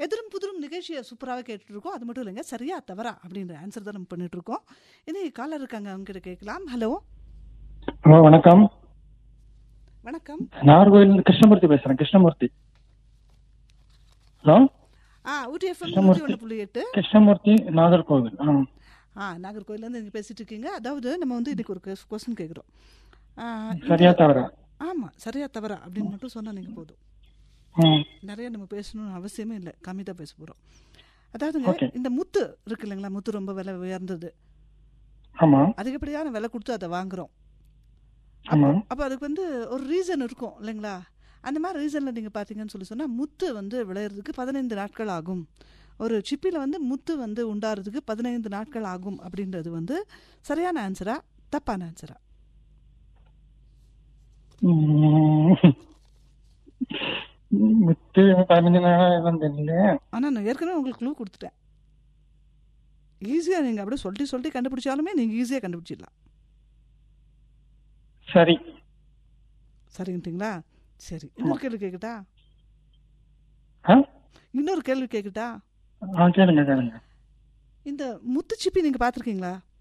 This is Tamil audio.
எதிரும் புதிரும் நிகழ்ச்சியை சூப்பராகவே கேட்டுட்டு இருக்கோம் அது மட்டும் இல்லைங்க சரியா தவறா அப்படின்ற ஆன்சர் தான் நம்ம பண்ணிட்டு இருக்கோம் இன்னைக்கு காலர் இருக்காங்க அவங்க கிட்ட கேட்கலாம் ஹலோ ஹலோ வணக்கம் வணக்கம் நாகர்கோவில் கிருஷ்ணமூர்த்தி பேசுறேன் கிருஷ்ணமூர்த்தி ஹலோ ஆ ஊட்டி எஃப்எம் கிருஷ்ணமூர்த்தி. ஒன்று புள்ளி எட்டு கிருஷ்ணமூர்த்தி நாகர்கோவில் ஆ ஆ நாகர்கோயிலேருந்து நீங்கள் பேசிட்டு இருக்கீங்க அதாவது நம்ம வந்து இன்னைக்கு ஒரு கொஸ்டின் கேட்குறோம் சரியா தவறா ஆமாம் சரியா தவறா அப்படின்னு மட்டும் சொன்னால் நீங்கள் போதும் ம் நிறைய நம்ம பேசணும்னு அவசியமே இல்லை கம்மி தான் பேச போகிறோம் அதாவதுங்க Okay. இந்த முத்து இருக்கு இல்லைங்களா முத்து ரொம்ப விலை உயர்ந்தது ஆமா அதிகப்படியான விலை கொடுத்து அதை வாங்குறோம் ஆமா அப்போ அதுக்கு வந்து ஒரு ரீசன் இருக்கும் இல்லைங்களா அந்த மாதிரி ரீசனில் நீங்கள் பார்த்தீங்கன்னு சொல்லி சொன்னால் முத்து வந்து விளையிறதுக்கு பதினைந்து நாட்கள் ஆகும் ஒரு சிப்பியில் வந்து முத்து வந்து உண்டாகிறதுக்கு பதினைந்து நாட்கள் ஆகும் அப்படின்றது வந்து சரியான ஆன்சரா தப்பான ஆன்சரா ம். முத்து பதினஞ்சு நாள் தெரியல ஆனால் நான் ஏற்கனவே உங்களுக்கு க்ளூ கொடுத்துட்டேன் ஈஸியாக நீங்கள் அப்படியே சொல்லிட்டு சொல்லிட்டு கண்டுபிடிச்சாலுமே நீங்கள் ஈஸியாக கண்டுபிடிச்சிடலாம் சரி சரிங்கட்டிங்களா சரி இன்னொரு கேள்வி கேட்கட்டா ஆ இன்னொரு கேள்வி கேட்கட்டா ஆ கேளுங்க கேளுங்க இந்த முத்து சிப்பி நீங்கள் பார்த்துருக்கீங்களா